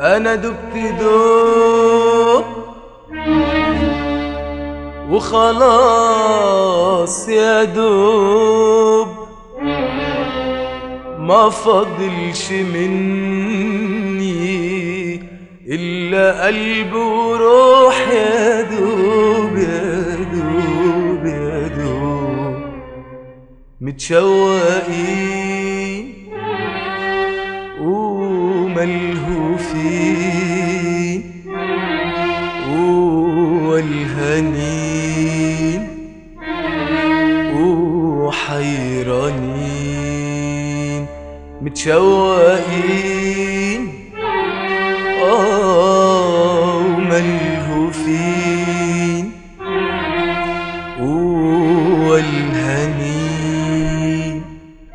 انا دبت دوب وخلاص يا دوب ما فضلش مني إلا قلب وروح يا دوب يا دوب يا دوب متشوقين وملهوفين والهنين وحيرانين متشوقين آه وملهوفين والهنين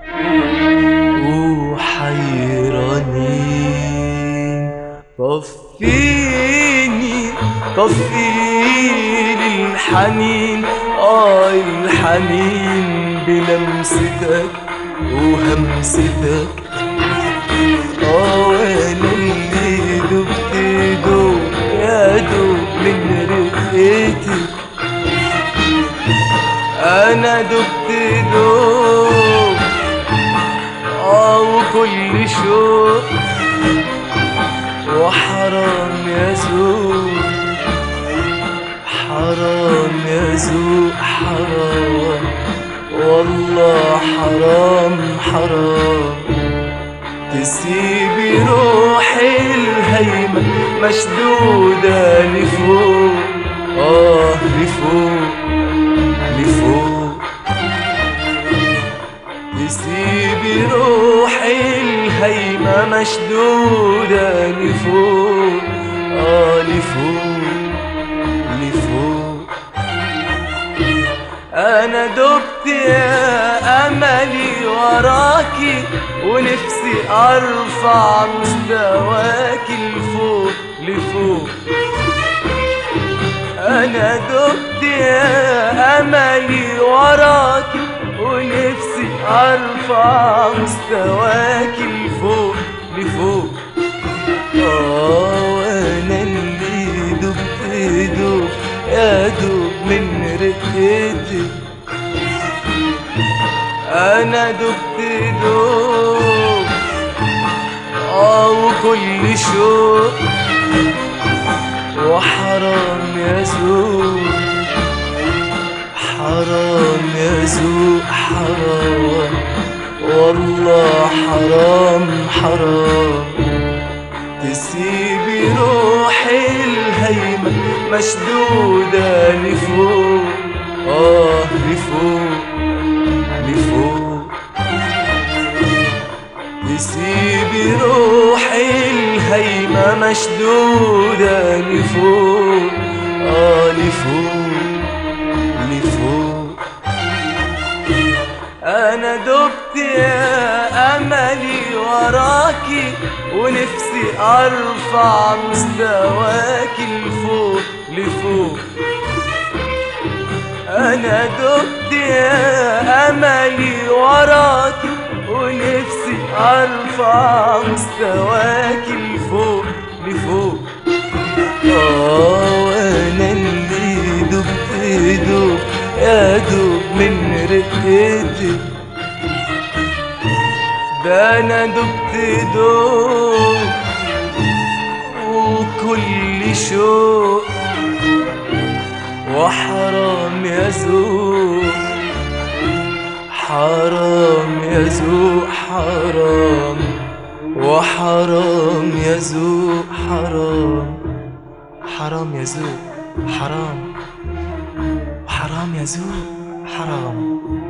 وحيرانين طفيني طفيني الحنين آه الحنين بلمستك وهمستك آه وانا اللي دبت دوب يا دوب من رقتك انا دبت دوب اه وكل شوق وحرام يا زوق حرام يا زوق حرام والله حرام حرام تسيبي روحي الهيمة مشدودة لفوق آه لفوق لفوق تسيبي روحي الهيمة مشدودة لفوق آه لفوق لفوق أنا دبت يا أملي وراكي ونفسي أرفع مستواكي لفوق لفوق أنا دبت يا أملي وراكي ونفسي أرفع مستواكي لفوق لفوق آه وأنا اللي دبت دوب يا دوب من رقتك أنا دبت دوب آه وكل شوق وحرام يا زوق حرام يا زوق حرام والله حرام حرام تسيبي روحي الهيمة مشدودة لفوق آه لفوق لفوق تسيبي روحي الهيمة مشدودة لفوق آه لفوق لفوق أنا دبت يا أملي وراكي ونفسي أرفع مستواكي لفوق لفوق أنا دبت يا أملي وراكي ونفسي أرفع مستواكي لفوق لفوق آه وأنا اللي دبت دوب يا دوب من رقتك ده أنا دبت دوب وكل شوق وحرام يا زوق حرام يا زوق حرام وحرام يا زوق حرام حرام يا زوق حرام حرام يا زوق حرام